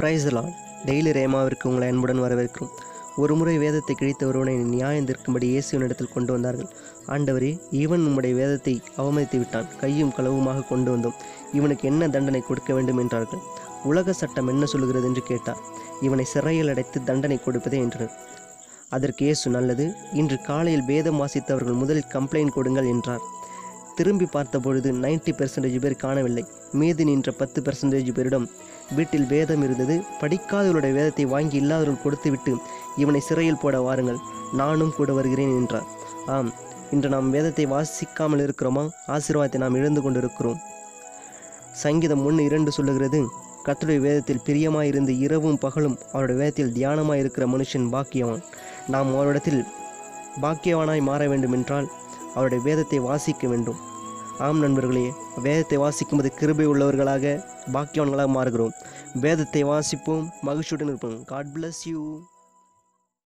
பிரைஸ்லான் daily ரேமாவிற்கு உங்களை அன்புடன் வரவேற்கிறோம் ஒருமுறை வேதத்தை கிழித்த ஒருவனை நியாயம் தீர்க்கும்படி இயேசுவினிடத்தில் கொண்டு வந்தார்கள் ஆண்டவரே இவன் உம்முடைய வேதத்தை அவமதித்து விட்டான் கையும் களவுமாக கொண்டு வந்தோம் இவனுக்கு என்ன தண்டனை கொடுக்க வேண்டும் என்றார்கள் உலக சட்டம் என்ன சொல்கிறது என்று கேட்டார் இவனை சிறையில் அடைத்து தண்டனை கொடுப்பதே என்றனர் அதற்கு இயேசு நல்லது இன்று காலையில் வேதம் வாசித்தவர்கள் முதலில் கம்ப்ளைண்ட் கொடுங்கள் என்றார் திரும்பி பார்த்தபொழுது நைன்டி பெர்சன்டேஜ் பேர் காணவில்லை மீதி நின்ற பத்து பெர்சன்டேஜ் பேரிடம் வீட்டில் வேதம் இருந்தது படிக்காதவருடைய வேதத்தை வாங்கி இல்லாதவர்கள் கொடுத்துவிட்டு இவனை சிறையில் போட வாருங்கள் நானும் கூட வருகிறேன் என்றார் ஆம் இன்று நாம் வேதத்தை வாசிக்காமல் இருக்கிறோமா ஆசீர்வாதத்தை நாம் இழந்து கொண்டிருக்கிறோம் சங்கீதம் ஒன்று இரண்டு சொல்லுகிறது கர்த்தருடைய வேதத்தில் பிரியமாயிருந்து இரவும் பகலும் அவருடைய வேதத்தில் தியானமாய் இருக்கிற மனுஷன் பாக்கியவான் நாம் அவரிடத்தில் பாக்கியவானாய் மாற வேண்டும் என்றால் அவருடைய வேதத்தை வாசிக்க வேண்டும் ஆம் நண்பர்களே வேதத்தை வாசிக்கும்போது கிருபை உள்ளவர்களாக பாக்கியவான்களாக மாறுகிறோம் வேதத்தை வாசிப்போம் மகிழ்ச்சியுடன் இருப்போம் காட் bless யூ